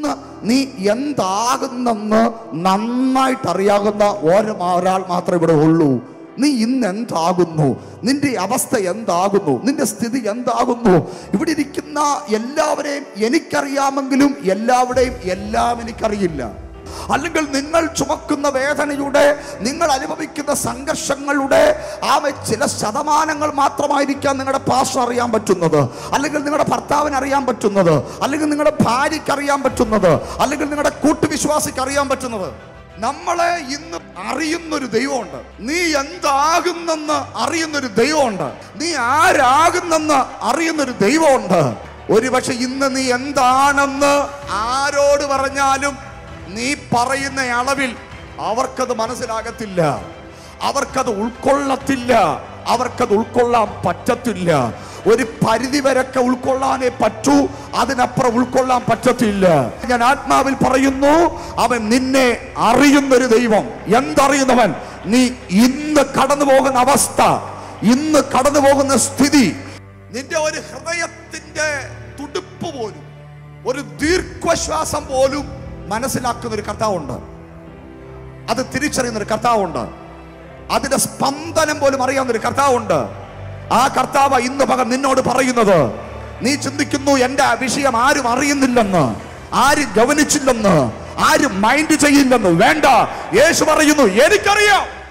ഇന്ന് നീ എന്താകുന്നെന്ന് നന്നായിട്ട് അറിയാവുന്ന ഓരോ ഒരാൾ മാത്രമേ ഇവിടെ ഉള്ളൂ നീ ഇന്ന് എന്താകുന്നു നിന്റെ അവസ്ഥ എന്താകുന്നു നിന്റെ സ്ഥിതി എന്താകുന്നു ഇവിടെ ഇരിക്കുന്ന എല്ലാവരെയും എനിക്കറിയാമെങ്കിലും എല്ലാവരുടെയും എല്ലാം എനിക്കറിയില്ല അല്ലെങ്കിൽ നിങ്ങൾ ചുമക്കുന്ന വേദനയുടെ നിങ്ങൾ അനുഭവിക്കുന്ന സംഘർഷങ്ങളുടെ ആ ചില ശതമാനങ്ങൾ മാത്രമായിരിക്കാം നിങ്ങളുടെ പാസ്റ്റർ അറിയാൻ പറ്റുന്നത് അല്ലെങ്കിൽ നിങ്ങളുടെ ഭർത്താവിന് അറിയാൻ പറ്റുന്നത് അല്ലെങ്കിൽ നിങ്ങളുടെ ഭാര്യയ്ക്ക് അറിയാൻ പറ്റുന്നത് അല്ലെങ്കിൽ നിങ്ങളുടെ കൂട്ടുവിശ്വാസിക്ക് അറിയാൻ പറ്റുന്നത് നമ്മളെ ഇന്ന് അറിയുന്നൊരു ദൈവമുണ്ട് നീ എന്താകുന്നെന്ന് അറിയുന്നൊരു ദൈവമുണ്ട് നീ ആരാകുന്നെന്ന് അറിയുന്നൊരു ദൈവമുണ്ട് ഒരുപക്ഷെ ഇന്ന് നീ എന്താണെന്ന് ആരോട് പറഞ്ഞാലും നീ പറയുന്ന അളവിൽ അവർക്കത് മനസ്സിലാകത്തില്ല അവർക്കത് ഉൾക്കൊള്ളത്തില്ല അവർക്കത് ഉൾക്കൊള്ളാൻ പറ്റത്തില്ല ഒരു പരിധി വരൊക്കെ ഉൾക്കൊള്ളാനേ പറ്റൂ അതിനപ്പുറം ഉൾക്കൊള്ളാൻ പറ്റത്തില്ല ഞാൻ ആത്മാവിൽ പറയുന്നു അവൻ നിന്നെ അറിയുന്നൊരു ദൈവം എന്തറിയുന്നവൻ നീ ഇന്ന് കടന്നു പോകുന്ന അവസ്ഥ ഇന്ന് കടന്നു പോകുന്ന സ്ഥിതി നിന്റെ ഒരു ഹൃദയത്തിന്റെ തുടുപ്പ് പോലും ഒരു ദീർഘശ്വാസം പോലും മനസ്സിലാക്കുന്ന ഒരു കർത്താവുണ്ട് അത് തിരിച്ചറിയുന്ന ഒരു കർത്താവുണ്ട് അതിന്റെ സ്പന്ദനം പോലും അറിയാവുന്ന ഒരു കർത്താവുണ്ട് ആ കർത്താവ് ഇന്ന് പകൽ നിന്നോട് പറയുന്നത് നീ ചിന്തിക്കുന്നു എന്റെ വിഷയം ആരും അറിയുന്നില്ലെന്ന് ആരും ഗവനിച്ചില്ലെന്ന് ആരും മൈൻഡ് ചെയ്യില്ലെന്ന് വേണ്ട യേശു പറയുന്നു എനിക്കറിയാം